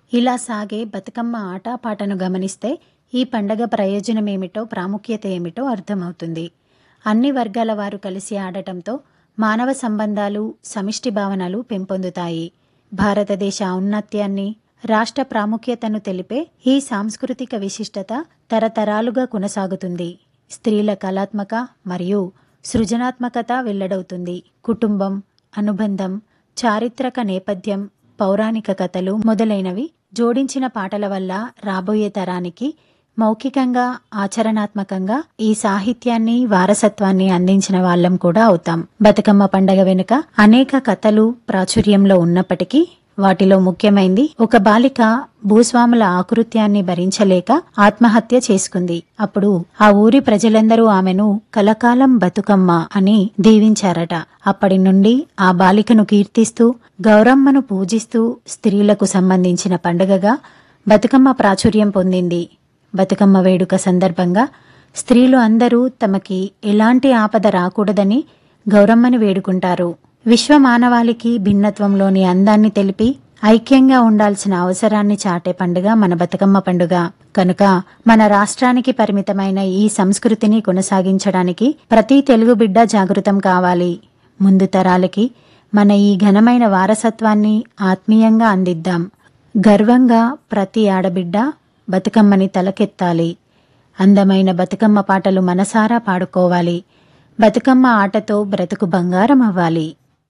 ఇలా సాగే బతుకమ్మ ఆటపాటను గమనిస్తే ఈ పండగ ప్రయోజనమేమిటో ప్రాముఖ్యత ఏమిటో అర్థమవుతుంది అన్ని వర్గాల వారు కలిసి ఆడటంతో మానవ సంబంధాలు సమిష్టి భావనలు పెంపొందుతాయి భారతదేశ ఔన్నత్యాన్ని రాష్ట్ర ప్రాముఖ్యతను తెలిపే ఈ సాంస్కృతిక విశిష్టత తరతరాలుగా కొనసాగుతుంది స్త్రీల కళాత్మక మరియు సృజనాత్మకత వెల్లడవుతుంది కుటుంబం అనుబంధం చారిత్రక నేపథ్యం పౌరాణిక కథలు మొదలైనవి జోడించిన పాటల వల్ల రాబోయే తరానికి మౌఖికంగా ఆచరణాత్మకంగా ఈ సాహిత్యాన్ని వారసత్వాన్ని అందించిన వాళ్ళం కూడా అవుతాం బతుకమ్మ పండగ వెనుక అనేక కథలు ప్రాచుర్యంలో ఉన్నప్పటికీ వాటిలో ముఖ్యమైంది ఒక బాలిక భూస్వాముల ఆకృత్యాన్ని భరించలేక ఆత్మహత్య చేసుకుంది అప్పుడు ఆ ఊరి ప్రజలందరూ ఆమెను కలకాలం బతుకమ్మ అని దీవించారట అప్పటి నుండి ఆ బాలికను కీర్తిస్తూ గౌరమ్మను పూజిస్తూ స్త్రీలకు సంబంధించిన పండుగగా బతుకమ్మ ప్రాచుర్యం పొందింది బతుకమ్మ వేడుక సందర్భంగా స్త్రీలు అందరూ తమకి ఎలాంటి ఆపద రాకూడదని గౌరమ్మని వేడుకుంటారు విశ్వ మానవాళికి భిన్నత్వంలోని అందాన్ని తెలిపి ఐక్యంగా ఉండాల్సిన అవసరాన్ని చాటే పండుగ మన బతుకమ్మ పండుగ కనుక మన రాష్ట్రానికి పరిమితమైన ఈ సంస్కృతిని కొనసాగించడానికి ప్రతి తెలుగు బిడ్డ జాగృతం కావాలి ముందు తరాలకి మన ఈ ఘనమైన వారసత్వాన్ని ఆత్మీయంగా అందిద్దాం గర్వంగా ప్రతి ఆడబిడ్డ బతుకమ్మని తలకెత్తాలి అందమైన బతుకమ్మ పాటలు మనసారా పాడుకోవాలి బతుకమ్మ ఆటతో బ్రతుకు బంగారం అవ్వాలి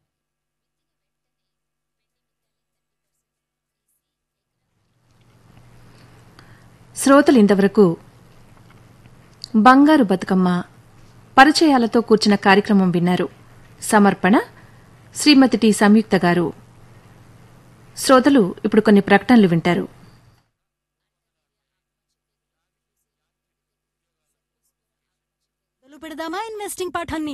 శ్రోతలు ఇంతవరకు బంగారు బతుకమ్మ పరిచయాలతో కూర్చున్న కార్యక్రమం విన్నారు సమర్పణ శ్రీమతి టి సంయుక్త గారు శ్రోతలు ఇప్పుడు కొన్ని ప్రకటనలు వింటారు మొదలు పెడదామా ఇన్వెస్టింగ్ పాఠాన్ని